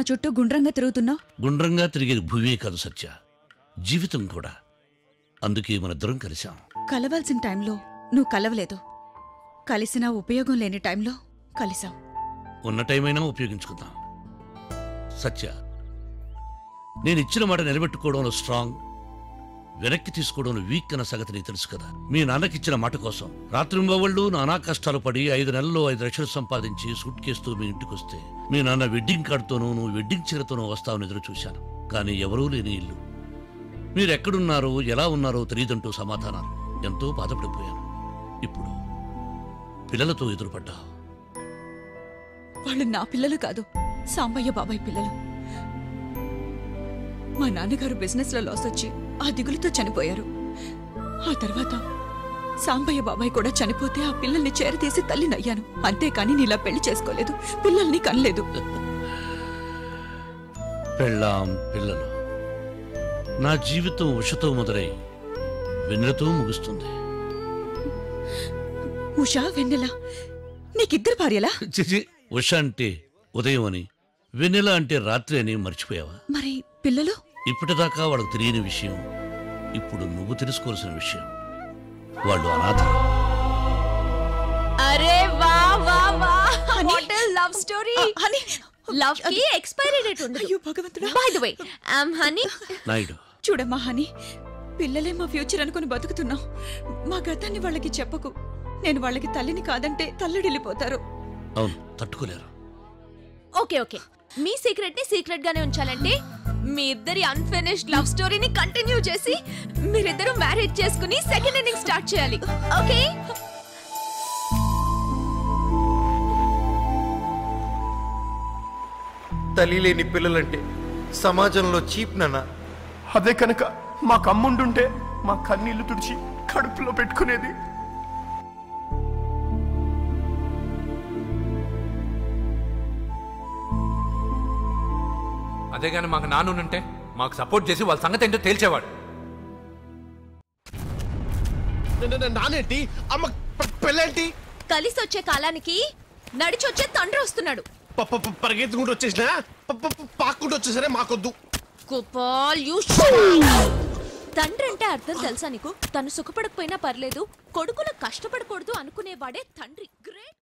చుట్టూ గుండ్రంగా తిరుగుతున్నావు గుండ్రంగా తిరిగేది భూమే కాదు సత్య జీవితం కూడా అందుకే మన ఇద్దరం కలిశాం కలవాల్సిన టైంలో నువ్వు కలవలేదు కలిసినా ఉపయోగం లేని టైంలో కలిసావు ఉన్న టైమైనా ఉపయోగించుకుందాం సత్య నేను ఇచ్చిన మాట నిలబెట్టుకోవడంలో స్ట్రాంగ్ వెనక్కి తీసుకోవడంలో వీక్ అన్న సంగతి నీకు తెలుసు కదా మీ నాన్నకి ఇచ్చిన మాట కోసం రాత్రింబవళ్ళు నానా కష్టాలు పడి ఐదు నెలల్లో ఐదు లక్షలు సంపాదించి సూట్ కేస్తూ మీ ఇంటికి వస్తే మీ నాన్న వెడ్డింగ్ కార్డుతోనూ నువ్వు వెడ్డింగ్ చీరతోనూ వస్తావని ఎదురు చూశాను కానీ ఎవరూ లేని ఇల్లు మీరు ఎక్కడున్నారో ఎలా ఉన్నారో తెలియదంటూ సమాధానాలు ఎంతో బాధపడిపోయాను ఇప్పుడు పిల్లలతో ఎదురుపడ్డావు వాళ్ళు నా పిల్లలు కాదు సాంబయ్య బాబాయ్ పిల్లలు మా నాన్నగారు బిజినెస్ లో లాస్ వచ్చి ఆ దిగులుతో చనిపోయారు ఆ తర్వాత సాంబయ్య బాబాయ్ కూడా చనిపోతే ఆ పిల్లల్ని చేరతీసి తల్లినయ్యాను అంతేకాని నీలా పెళ్లి చేసుకోలేదు పిల్లల్ని కనలేదు పెళ్ళాం పిల్లలు నా జీవితం ఉషతో మొదలై వెన్నెలతో ముగుస్తుంది ఉషా వెన్నెల నీకిద్దరు భార్యలా చిచి ఉష అంటే ఉదయం అని వెన్నెల అంటే రాత్రి అని మర్చిపోయావా మరి పిల్లలు ఇప్పటిదాకా వాళ్ళకు తెలియని విషయం ఇప్పుడు నువ్వు తెలుసుకోవాల్సిన విషయం వాళ్ళు అనాథలు అరే వా వా వా Honey. వాట్ లవ్ స్టోరీ ఆ, హనీ లవ్ కి ఎక్స్పైరీ డేట్ ఉండదు అయ్యో భగవంతుడా by the way I'm Honey Naidu చూడమ్మా హనీ పిల్లలే మా ఫ్యూచర్ అనుకుని బతుకుతున్నాం మా గతాన్ని వాళ్ళకి చెప్పకు నేను వాళ్ళకి తల్లిని కాదంటే తల్లడిల్లిపోతారు అవును తట్టుకోలేరు ఓకే ఓకే మీ సీక్రెట్ ని సీక్రెట్ గానే ఉంచాలంటే మీ ఇద్దరి అన్ఫినిష్డ్ లవ్ స్టోరీని కంటిన్యూ చేసి మీరిద్దరు మ్యారేజ్ చేసుకుని సెకండ్ ఇన్నింగ్ స్టార్ట్ చేయాలి ఓకే తల్లి లేని పిల్లలంటే సమాజంలో చీప్ నాన్న అదే కనుక మాకు అమ్ముండుంటే మా కన్నీళ్లు తుడిచి కడుపులో పెట్టుకునేది అదే కానీ మాకు నాన్నుంటే మాకు సపోర్ట్ చేసి వాళ్ళ సంగతి ఏంటో తేల్చేవాడు నానేంటి అమ్మ ప- పెళ్ళేంటి కలిసి వచ్చే కాలానికి నడిచొచ్చే తండ్రి వస్తున్నాడు ప- ప- ప- పరిగెత్తుకుంటూ వచ్చేసిన పాక్కుంటూ వచ్చేసరే మాకొద్దు గోపాల్ యూ తండ్రి అంటే అర్థం తెలుసా నీకు తను సుఖపడకపోయినా పర్లేదు కొడుకులు కష్టపడకూడదు అనుకునేవాడే తండ్రి గ్రేట్